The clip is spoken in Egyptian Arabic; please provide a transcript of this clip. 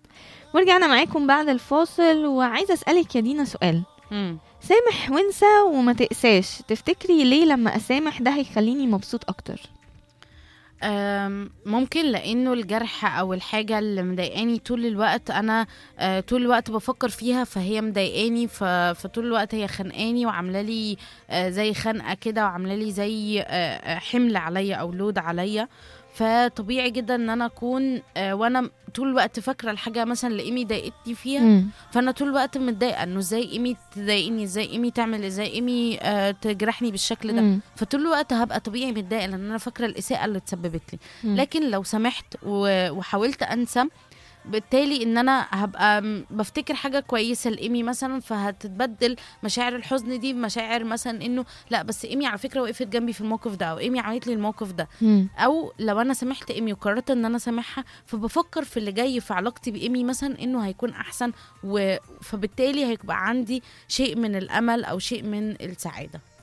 ورجعنا معاكم بعد الفاصل وعايزة أسألك يا دينا سؤال مم. سامح وانسى وما تقساش تفتكري ليه لما أسامح ده هيخليني مبسوط أكتر أم، ممكن لانه الجرح او الحاجه اللي مضايقاني طول الوقت انا آه، طول الوقت بفكر فيها فهي مضايقاني ف- فطول الوقت هي خانقاني وعامله لي آه، زي خنقه كده وعامله لي زي آه، آه، حمل عليا او لود عليا فطبيعي جدا ان انا اكون آه، وانا طول الوقت فاكره الحاجه مثلا اللي ايمي ضايقتني فيها مم. فانا طول الوقت متضايقه انه ازاي ايمي تضايقني ازاي ايمي تعمل ازاي ايمي آه، تجرحني بالشكل ده مم. فطول الوقت هبقى طبيعي متضايقه لان انا فاكره الاساءه اللي اتسببت لي مم. لكن لو سمحت و- وحاولت انسى بالتالي ان انا هبقى م- بفتكر حاجه كويسه لايمي مثلا فهتتبدل مشاعر الحزن دي بمشاعر مثلا انه لا بس ايمي على فكره وقفت جنبي في الموقف ده او ايمي عملت لي الموقف ده مم. او لو انا سامحت ايمي وقررت ان انا سامحها فبفكر في اللي جاي في علاقتي بايمي مثلا انه هيكون احسن و... فبالتالي هيبقى عندي شيء من الامل او شيء من السعاده